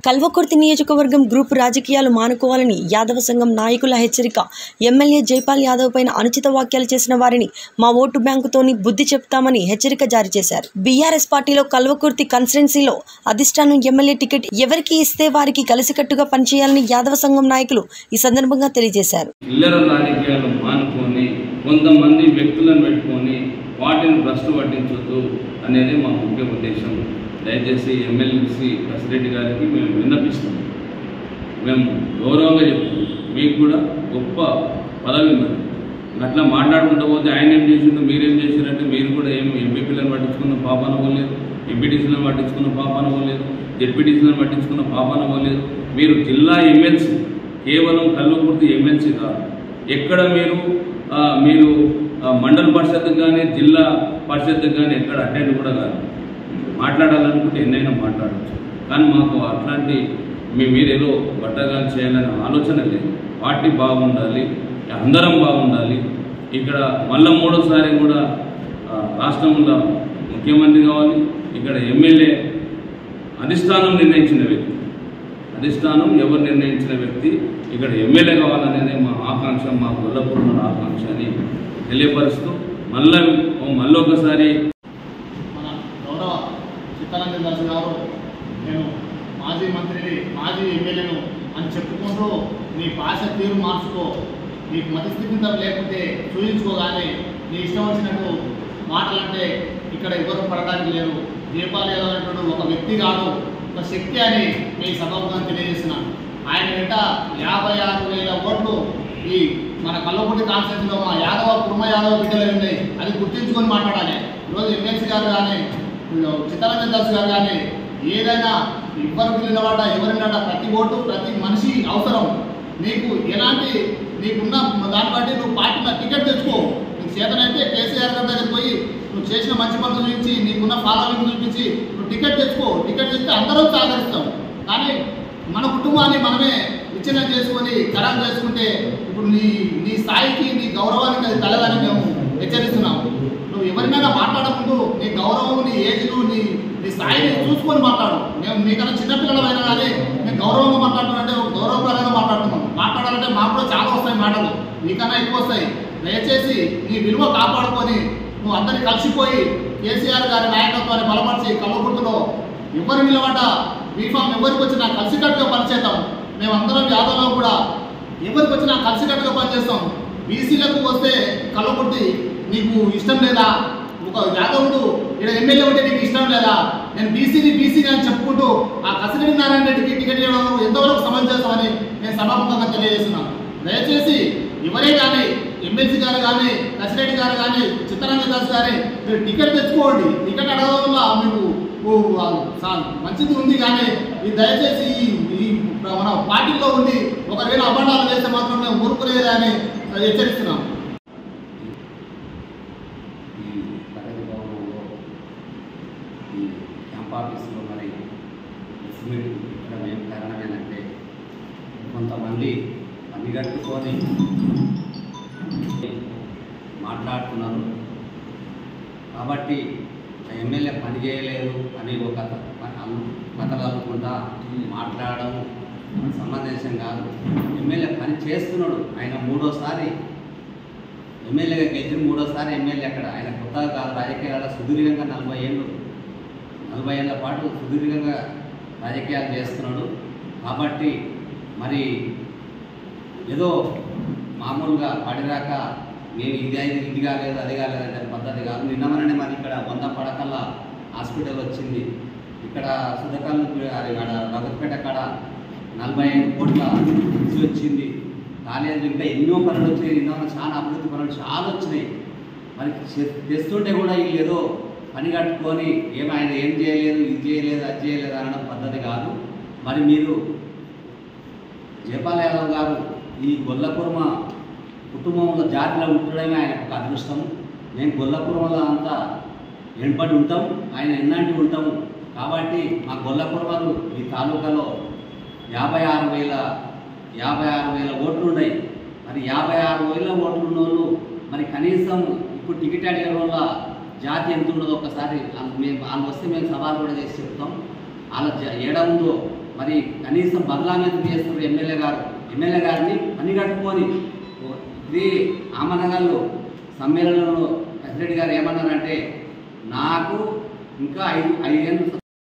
కల్వకుర్తి నియోజకవర్గం గ్రూప్ రాజకీయాలు మానుకోవాలని యాదవ సంఘం నాయకుల హెచ్చరిక ఎమ్మెల్యే జైపాల్ యాదవ్ పైన అనుచిత వ్యాఖ్యలు చేసిన వారిని మా ఓటు బ్యాంకుతోని బుద్ధి చెప్తామని హెచ్చరిక జారీ చేశారు బీఆర్ఎస్ పార్టీలో కల్వకుర్తి కాన్స్టిట్యున్సీలో అధిష్టానం ఎమ్మెల్యే టికెట్ ఎవరికి ఇస్తే వారికి కలిసికట్టుగా పనిచేయాలని యాదవ సంఘం నాయకులు ఈ సందర్భంగా తెలియజేశారు చిల్లర రాజకీయాలు మానుకొని కొంతమంది వ్యక్తులను పెట్టుకొని వాటిని భ్రష్టు పట్టించొద్దు అనేది మా ముఖ్య ఉద్దేశం దయచేసి ఎమ్మెల్సీ కసిరెడ్డి గారికి మేము విన్నపిస్తాం మేము గౌరవంగా చెప్తాం మీకు కూడా గొప్ప పదవి ఉన్నది అట్లా మాట్లాడుకుంటూ పోతే ఆయన ఏం చేసిండు మీరేం చేసిరంటే మీరు కూడా ఏం ఎంపీపీలను పట్టించుకున్న పాపాన పోలేదు ఎంపీటీసీలను పట్టించుకున్న పాపాన పోలేదు జెడ్పీటీసీలను పట్టించుకున్న పాపాన పోలేదు మీరు జిల్లా ఎమ్మెల్సీ కేవలం కల్వకుర్తి ఎమ్మెల్సీ కాదు ఎక్కడ మీరు ఆ, మీరు ఆ, మండల పరిషత్కి కానీ జిల్లా పరిషత్కి కానీ ఎక్కడ అటెండ్ కూడా కాదు మాట్లాడాలనుకుంటే ఎన్నైనా మాట్లాడవచ్చు కానీ మాకు అట్లాంటి మీ మీరు ఏదో బట్టగా చేయాలనే ఆలోచన లేదు పార్టీ బాగుండాలి అందరం బాగుండాలి ఇక్కడ మళ్ళా మూడోసారి కూడా ఆ, రాష్ట్రంలో ముఖ్యమంత్రి కావాలి ఇక్కడ ఎమ్మెల్యే అధిష్టానం నిర్ణయించిన వ్యక్తి అధిష్టానం ఎవరు నిర్ణయించిన వ్యక్తి ఇక్కడ ఎమ్మెల్యే కావాలనేది మా ఆకాంక్ష మా గొల్లపూర్ణ ఆకాంక్ష అని తెలియపరుస్తూ మళ్ళీ మళ్ళీ ఒకసారి మన గౌరవ చిత్తరంజన్ దాస్ గారు నేను మాజీ మంత్రిని మాజీ ఎమ్మెల్యేను అని చెప్పుకుంటూ నీ భాష తీరు మార్చుకో నీకు మతిస్థిమితం లేకుంటే చూయించుకోగానే నీ ఇష్టం వచ్చినట్టు మాటలంటే ఇక్కడ ఎవరు పడడానికి లేరు దీపాలు అనేటువంటి ఒక వ్యక్తి కాదు ఒక శక్తి అని మీ సభాముఖంగా తెలియజేస్తున్నాను ఆయన వెంట యాభై ఆరు వేల ఓట్లు ఈ మన కల్లపూటి కాన్స్టిట్యూన్సీలో మా యాదవ కుర్మ యాదవ బిడ్డలు ఉన్నాయి అది గుర్తించుకొని మాట్లాడాలి ఈరోజు ఎమ్మెల్సీ గారు కానీ చిత్తరంజన్ దాస్ గారు కానీ ఏదైనా ఎవరు పిలినవాట ఎవరినట ప్రతి ఓటు ప్రతి మనిషి అవసరం నీకు ఎలాంటి నీకున్న దాన్ని బట్టి నువ్వు పార్టీ మీద టికెట్ తెచ్చుకో నీకు చేతనైతే కేసీఆర్ గారి దగ్గరికి పోయి నువ్వు చేసిన మంచి పనులు చూపించి నీకున్న ఫాలోవింగ్ చూపించి నువ్వు టికెట్ తెచ్చుకో టికెట్ తెస్తే అందరం సహకరిస్తాం కానీ మన కుటుంబాన్ని మనమే విచ్ఛిన్నం చేసుకొని ఖరాబ్ చేసుకుంటే ఇప్పుడు నీ నీ స్థాయికి నీ గౌరవానికి అది కలదని మేము హెచ్చరిస్తున్నాము నువ్వు ఎవరినైనా మాట్లాడకుండా నీ గౌరవం నీ ఏజ్ను నీ నీ స్థాయిని చూసుకొని మాట్లాడు మేము మీకన్నా చిన్నపిల్లలమైనా కానీ మేము గౌరవంగా మాట్లాడుతున్నామంటే ఒక గౌరవప్రదంగా మాట్లాడుతున్నాం మాట్లాడాలంటే మాకు కూడా చాలా వస్తాయి మాటలు నీకన్నా ఎక్కువ వస్తాయి దయచేసి నీ విలువ కాపాడుకొని నువ్వు అందరినీ కలిసిపోయి కేసీఆర్ గారి నాయకత్వాన్ని బలపరిచి కళ్ళగుర్తులో ఎవరి నిలబడ్డ బీఫామ్ ఎవరికి వచ్చినా కలిసికట్టుగా పనిచేద్దాం మేమందరం యాదవ్లో కూడా ఎవరికి వచ్చినా కలిసికట్టుగా పనిచేస్తాం బీసీలకు వస్తే కళ్ళగుర్తి నీకు ఇష్టం లేదా ఒక యాదవుడు ఇక్కడ ఎమ్మెల్యే ఉంటే నీకు ఇష్టం లేదా నేను బీసీని బీసీని అని చెప్పుకుంటూ ఆ కసిరెడ్డి నారాయణ రెడ్డికి టికెట్ ఇవ్వడం ఎంతవరకు సమంజసమని నేను సభాముఖంగా తెలియజేస్తున్నాను దయచేసి ఎవరే కానీ ఎమ్మెల్సీ గారు కానీ కసిరెడ్డి గారు కానీ చిత్తరంజన్ దాస్ గారి మీరు టికెట్ తెచ్చుకోండి టికెట్ అడగడం వల్ల మీకు ఓ, ఆ, సా- మంచిది ఉంది కానీ ఈ దయచేసి ఈ- ఈ మన పార్టీలో ఉండి ఒకవేళ అబద్ధాలు చేస్తే మాత్రం మేము ఊరుకునేది అని హెచ్చరిస్తున్నాం ఈ ప్రగతి భవనంలో ఈ క్యాంప్ ఆఫీసులో మరి ప్రెస్ మీట్ ఇక్కడ ఏం కారణం ఏంటంటే కొంతమంది పనిగట్టుకొని మాట్లాడుతున్నారు కాబట్టి ఆ ఎమ్మెల్యే పని చేయలేదు అని ఒక కథలు అనుకుంటా మాట్లాడడం సమంజసం కాదు ఎమ్మెల్యే పని చేస్తున్నాడు ఆయన మూడోసారి ఎమ్మెల్యేగా గెలిచిన మూడోసారి ఎమ్మెల్యే అక్కడ ఆయన కొత్తగా కాదు రాజకీయాల సుదీర్ఘంగా నలభై ఏళ్ళు నలభై ఏళ్ళ పాటు సుదీర్ఘంగా రాజకీయాలు చేస్తున్నాడు కాబట్టి మరి ఏదో మామూలుగా పడిరాక మేము ఇది అయింది ఇది కాలేదు అది కాలేదు అనే పద్ధతి కాదు నిన్న మననే మరి ఇక్కడ వంద పడకల హాస్పిటల్ వచ్చింది ఇక్కడ సుధకల్ అది ఆడ భగత్పేట కాడ నలభై ఐదు కోట్ల ఇది వచ్చింది కాలేజీలు ఇంకా ఎన్నో పనులు వచ్చినాయి ఎన్నో చాలా అభివృద్ధి పనులు చాలా వచ్చినాయి మరి చే- చేస్తుంటే కూడా వీళ్ళు ఏదో పని కట్టుకొని ఏం ఆయన ఏం చేయలేదు ఇది చేయలేదు అది చేయలేదు అనడం పద్ధతి కాదు మరి మీరు జయపాల్ యాదవ్ గారు ఈ గొల్లకుర్మ కుటుంబంలో జాతిలో ఉండడమే ఆయన ఒక అదృష్టం మేము గొల్లకుర్మలో అంతా వెనుపడి ఉంటాం ఆయన ఎన్నాంటి ఉంటాము కాబట్టి మా గొల్లకుర్మలు ఈ తాలూకాలో యాభై ఆరు వేల యాభై ఆరు వేల ఓట్లు ఉన్నాయి మరి యాభై ఆరు వేల ఓట్లు ఉన్న వాళ్ళు మరి కనీసం ఇప్పుడు టికెట్ అడిగే వల్ల జాతి ఎంత ఉండదో ఒకసారి అం- మేము వాళ్ళు వస్తే మేము సవాల్ కూడా చేసి చెప్తాం వాళ్ళ జ- ఏడ ఉందో మరి కనీసం బదలామెంత చేస్తారు ఎమ్మెల్యే గారు ఎమ్మెల్యే గారిని పని కట్టుకొని ఓ- ఇది ఆమనగల్లో సమ్మేళనంలో ప్రెసిడెంట్ గారు ఏమన్నారంటే నాకు ఇంకా ఐదు ఐదేళ్ళు